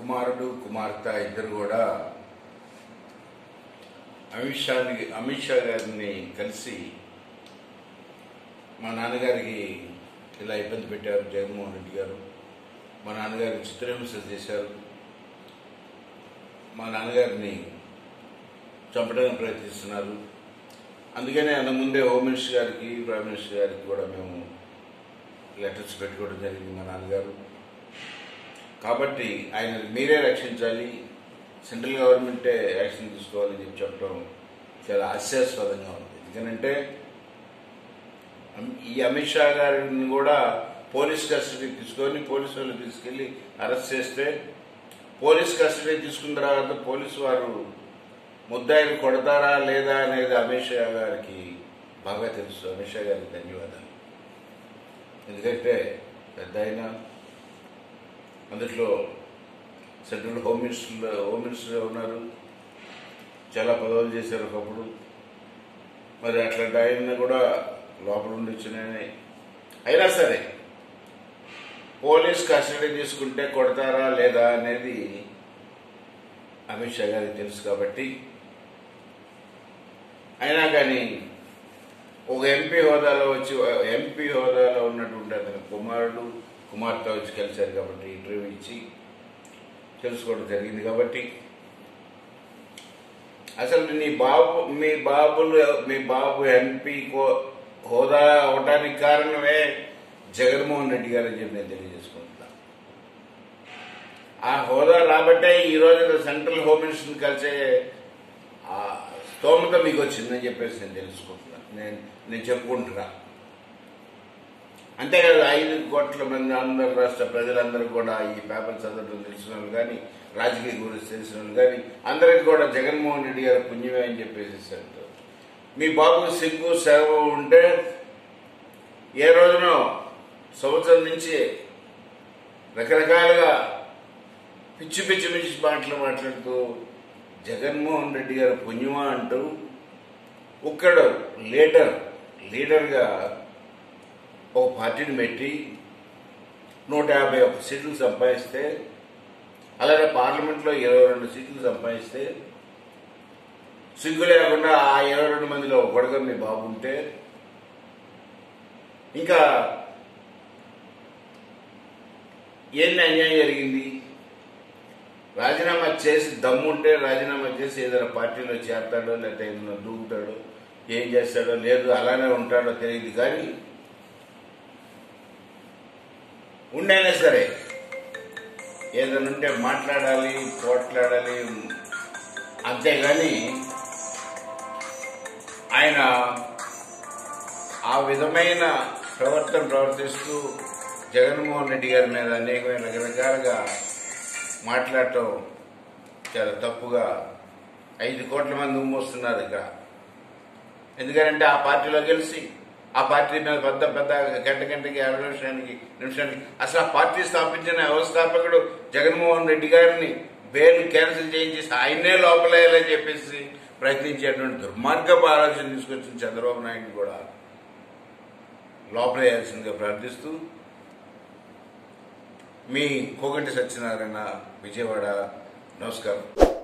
కుమారుడు కుమార్తె ఇద్దరు కూడా అమిత్ షాని అమిత్ షా గారిని కలిసి మా నాన్నగారికి ఇలా ఇబ్బంది పెట్టారు జగన్మోహన్ రెడ్డి గారు మా నాన్నగారికి చిత్రహింస చేశారు మా నాన్నగారిని చంపడానికి ప్రయత్నిస్తున్నారు అందుకనే అంతకుముందే హోమ్ మినిస్టర్ గారికి ప్రైమ్ మినిస్టర్ గారికి కూడా మేము లెటర్స్ పెట్టుకోవడం జరిగింది మా నాన్నగారు కాబట్టి ఆయన మీరే రక్షించాలి సెంట్రల్ గవర్నమెంటే యాక్షన్ తీసుకోవాలని చెప్పి చెప్పడం చాలా హాస్యాస్పదంగా ఉంది ఎందుకనంటే అమ్- ఈ అమిత్ షా గారిని కూడా పోలీస్ కస్టడీ తీసుకొని పోలీసు వాళ్ళు తీసుకెళ్లి అరెస్ట్ చేస్తే పోలీస్ కస్టడీ తీసుకున్న తర్వాత పోలీసు వారు ముద్దాయిని కొడతారా లేదా అనేది అమిత్ షా గారికి బాగా తెలుసు అమిత్ షా గారికి ధన్యవాదాలు ఎందుకంటే పెద్ద ఆయన అందులో central home minister home minister ఉన్నారు చాలా పదవులు చేశారు ఒకప్పుడు మరి అట్లాంటి ఆయన కూడా లోపల ఉండి వచ్చినాయని అయినా సరే పోలీస్ కస్టడీ తీసుకుంటే కొడతారా లేదా అనేది అమిత్ షా గారికి తెలుసు కాబట్టి అయినా కానీ ఒక ఎంపీ హోదాలో వచ్చి ఎంపీ హోదాలో ఉన్నటువంటి అతని కుమారుడు కుమార్తె వచ్చి కలిశారు కాబట్టి ఇంటర్వ్యూ ఇచ్చి తెలుసుకోవడం జరిగింది కాబట్టి అసలు నీ బాబు మీ బాబులు మీ బాబు ఎంపీ కో- హోదా అవడానికి కారణమే జగన్మోహన్ రెడ్డి గారు అని చెప్పి నేను తెలియజేసుకుంటున్నా ఆ హోదా రాబట్టే ఈ రోజు సెంట్రల్ హోమ్ మినిస్టర్ని కలిసే ఆ స్తోమత మీకు వచ్చిందని చెప్పేసి నేను తెలుసుకుంటున్నా నేను నేను చెప్పుకుంటున్నా అంతేకాదు ఐదు కోట్ల మంది ఆంధ్ర రాష్ట్ర ప్రజలందరూ కూడా ఈ పేపర్ చదవడం తెలిసిన వాళ్ళు కానీ రాజకీయ గురించి తెలిసిన వాళ్ళు కానీ అందరికీ కూడా జగన్మోహన్ రెడ్డి గారి పుణ్యమే అని చెప్పేసి అంటారు మీ బాబు సిగ్గు సేవ ఉంటే ఏ రోజునో సంవత్సరం నుంచి రకరకాలుగా పిచ్చి పిచ్చి పిచ్చి మాటలు మాట్లాడుతూ జగన్మోహన్ రెడ్డి గారి పుణ్యమా అంటూ ఒక్కడు లీడర్ లీడర్గా ఒక పార్టీని పెట్టి నూట యాభై ఒక్క సీట్లు సంపాదిస్తే అలాగే పార్లమెంట్లో ఇరవై రెండు సీట్లు సంపాదిస్తే సిగ్గు లేకుండా ఆ ఇరవై రెండు మందిలో ఒకడుగా మీ బాబు ఉంటే ఇంకా ఏంది అన్యాయం జరిగింది రాజీనామా చేసి దమ్ముంటే రాజీనామా చేసి ఏదైనా పార్టీలో చేరతాడో లేకపోతే ఏదైనా దూకుతాడో ఏం చేస్తాడో లేదు అలానే ఉంటాడో తెలియదు కానీ ఉండైనా సరే ఏదైనా ఉంటే మాట్లాడాలి పోట్లాడాలి అంతేగాని ఆయన ఆ విధమైన ప్రవర్తన ప్రవర్తిస్తూ జగన్మోహన్ రెడ్డి గారి మీద అనేకమైన రకరకాలుగా మాట్లాడటం చాలా తప్పుగా ఐదు కోట్ల మంది ఉమ్మొస్తున్నారు ఇక ఎందుకంటే ఆ పార్టీలో గెలిచి ఆ పార్టీ మీద పెద్ద పెద్ద గంట గంటకి అరవై నిమిషానికి నిమిషానికి అసలు ఆ పార్టీ స్థాపించిన వ్యవస్థాపకుడు జగన్మోహన్ రెడ్డి గారిని బెయిల్ క్యాన్సిల్ చేయించేసి ఆయనే లోపలేయాలని చెప్పేసి ప్రయత్నించేటువంటి దుర్మార్గపు ఆలోచన తీసుకొచ్చిన చంద్రబాబు నాయుడు కూడా లోపలేయాల్సిందిగా ప్రార్థిస్తూ మీ కోగంటి సత్యనారాయణ విజయవాడ నమస్కారం